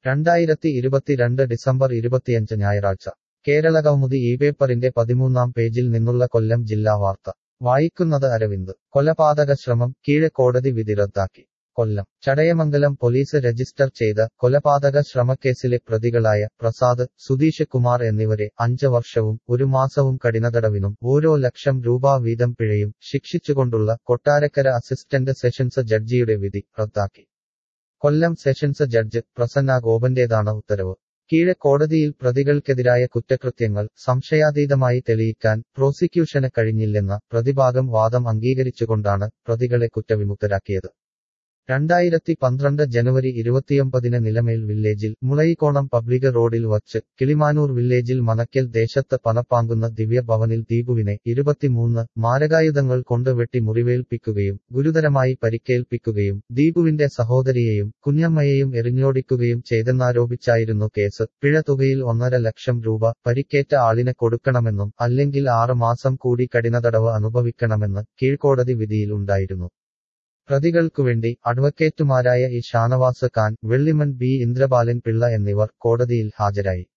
രണ്ടായിരത്തി ഇരുപത്തിരണ്ട് ഡിസംബർ ഇരുപത്തിയഞ്ച് ഞായറാഴ്ച കേരളകൗമുദി ഈ പേപ്പറിന്റെ പതിമൂന്നാം പേജിൽ നിന്നുള്ള കൊല്ലം ജില്ലാ വാർത്ത വായിക്കുന്നത് അരവിന്ദ് കൊലപാതക ശ്രമം കീഴക്കോടതി വിധി റദ്ദാക്കി കൊല്ലം ചടയമംഗലം പോലീസ് രജിസ്റ്റർ ചെയ്ത കൊലപാതക ശ്രമക്കേസിലെ പ്രതികളായ പ്രസാദ് സുധീഷ് കുമാർ എന്നിവരെ അഞ്ച് വർഷവും ഒരു മാസവും കഠിനതടവിനും ഓരോ ലക്ഷം രൂപ വീതം പിഴയും ശിക്ഷിച്ചുകൊണ്ടുള്ള കൊട്ടാരക്കര അസിസ്റ്റന്റ് സെഷൻസ് ജഡ്ജിയുടെ വിധി റദ്ദാക്കി കൊല്ലം സെഷൻസ് ജഡ്ജ് പ്രസന്ന ഗോപന്റേതാണ് ഉത്തരവ് കീഴക്കോടതിയിൽ പ്രതികൾക്കെതിരായ കുറ്റകൃത്യങ്ങൾ സംശയാതീതമായി തെളിയിക്കാൻ പ്രോസിക്യൂഷന് കഴിഞ്ഞില്ലെന്ന പ്രതിഭാഗം വാദം അംഗീകരിച്ചുകൊണ്ടാണ് പ്രതികളെ കുറ്റവിമുക്തരാക്കിയത് രണ്ടായിരത്തി പന്ത്രണ്ട് ജനുവരി ഇരുപത്തിയൊമ്പതിന് നിലമേൽ വില്ലേജിൽ മുളയിക്കോണം പബ്ലിക് റോഡിൽ വച്ച് കിളിമാനൂർ വില്ലേജിൽ മനക്കൽ ദേശത്ത് പണപ്പാങ്കുന്ന ദിവ്യഭവനിൽ ദീപുവിനെ ഇരുപത്തിമൂന്ന് മാരകായുധങ്ങൾ കൊണ്ട് വെട്ടി മുറിവേൽപ്പിക്കുകയും ഗുരുതരമായി പരിക്കേൽപ്പിക്കുകയും ദീപുവിന്റെ സഹോദരിയെയും കുഞ്ഞമ്മയെയും എറിഞ്ഞോടിക്കുകയും ചെയ്തെന്നാരോപിച്ചായിരുന്നു കേസ് പിഴ തുകയിൽ ഒന്നര ലക്ഷം രൂപ പരിക്കേറ്റ ആളിന് കൊടുക്കണമെന്നും അല്ലെങ്കിൽ ആറ് മാസം കൂടി കഠിനതടവ് അനുഭവിക്കണമെന്ന് കീഴ്ക്കോടതി വിധിയിൽ ഉണ്ടായിരുന്നു പ്രതികൾക്കുവേണ്ടി അഡ്വക്കേറ്റുമാരായ ഇ ഷാനവാസ് ഖാൻ വെള്ളിമൺ ബി ഇന്ദ്രപാലൻ പിള്ള എന്നിവർ കോടതിയിൽ ഹാജരായി